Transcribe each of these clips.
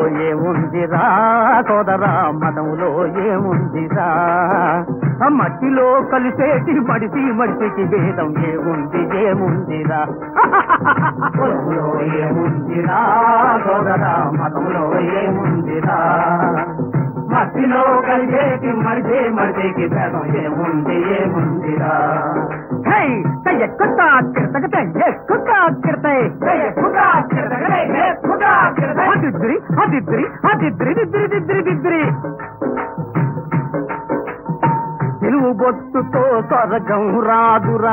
ఏముందిరా సోదరా మతములో ఏముందిరా ఆ మట్టిలో కలిసేటి మడిసి మడిసికి భేదం ఏముంది ఏముందిరా కులములో ఏముందిరా సోదరా మతంలో ఏముందిరా మట్టిలో కలిసేటి మడిసి మడిసికి భేదం ఏముంది ఏముందిరా హై ఎక్కుతా కిరతగత ఎక్కుతా కిరతై ఎక్కుతా కిరతగత ఎక్కుతా కిరతై అదిద్రి అదిద్రి అదిద్రి దిద్రి దిద్రి దిద్రి తెలుగు బొట్టుతో స్వర్గం రాదురా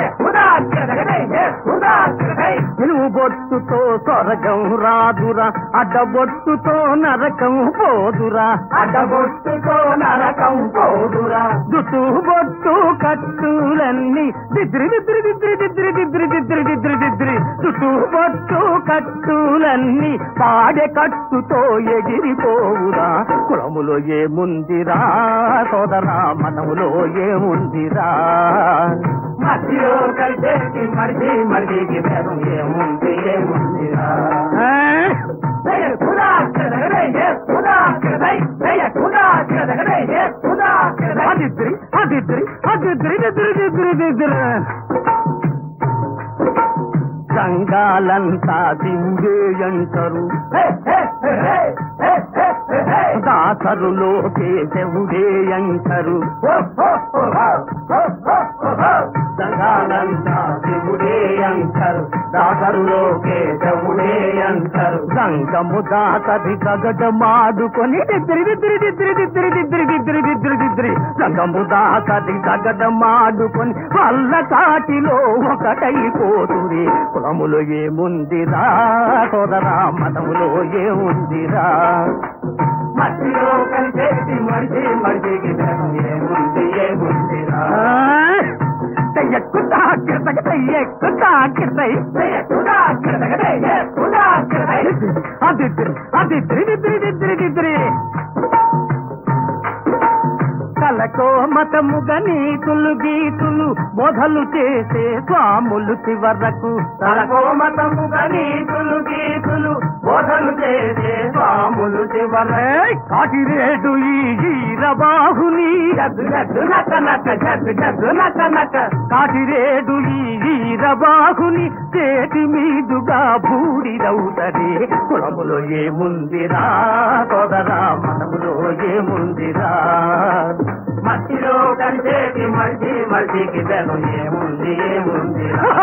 తెలుగు బొట్టుతో స్వర్గం రాదురా అడ్డబొట్టుతో నరకం పోదురా అడ్డబొట్టుతో నరకం పోదురా జుట్టు బొట్టు కట్టులన్నీ దిద్రి దిద్రి దిద్రి దిద్రి దిద్రి దిద్రి దిద్రి దిద్రి జుట్టు బొట్టు కట్టులన్నీ పాడె కట్టుతో ఎగిరిపోవురా కులములో ఏముందిరా సోదరా మనములో ఏముందిరా మధ్యలో కలిసేసి మడిచి మడిచికి భేదం ఏముంది ఏముందిరా అదిద్రి అదిద్రి అదిద్రి దిద్రి దిద్రి దిద్రి సంఘాలంతా దింగే అంటారు దాసరులో కేశవుడే అంటారు సంఘాలంతా శివుడే అంటారు దాసరులో కేశవుడే అంటారు సంగము దాసరి గగడమాడుకొని దిద్రి దిద్రి దిద్రి దిద్రి దిద్రి దిద్రి దిద్రి దిద్రి సంగము దాసరి గగడమాడుకొని వల్ల కాటిలో ఒకటైపోతుంది కులములో ఏముందిరా సోదరా మతములో ఏముందిరా మట్టిలో కలిసేసి మడిచి మడిచికి ఏముంది ఏముందిరా ఎక్కుతా కిరతగత ఎక్కుతా కిరతై అదిద్రి అదిద్రి దిద్రి దిద్రి దిద్రి కలకో మతముగ నీతులు గీతులు బోధలు చేసే స్వాములు చివరకు కలకో మతముగ నీతులు గీతులు బోధలు చేసే స్వాములు చివర కాటిరేడు ఈ ఈరబాహుని కాటిరేడు ఈ ఈరబాహుని చేతి మీదుగా బూడిదవుతది కులములో ఏముందిరా సోదరా మనములో ఏముందిరా మట్టిలో కలిసేటి మల్చి మల్చికి బెలం ఏముంది ఏముందిరా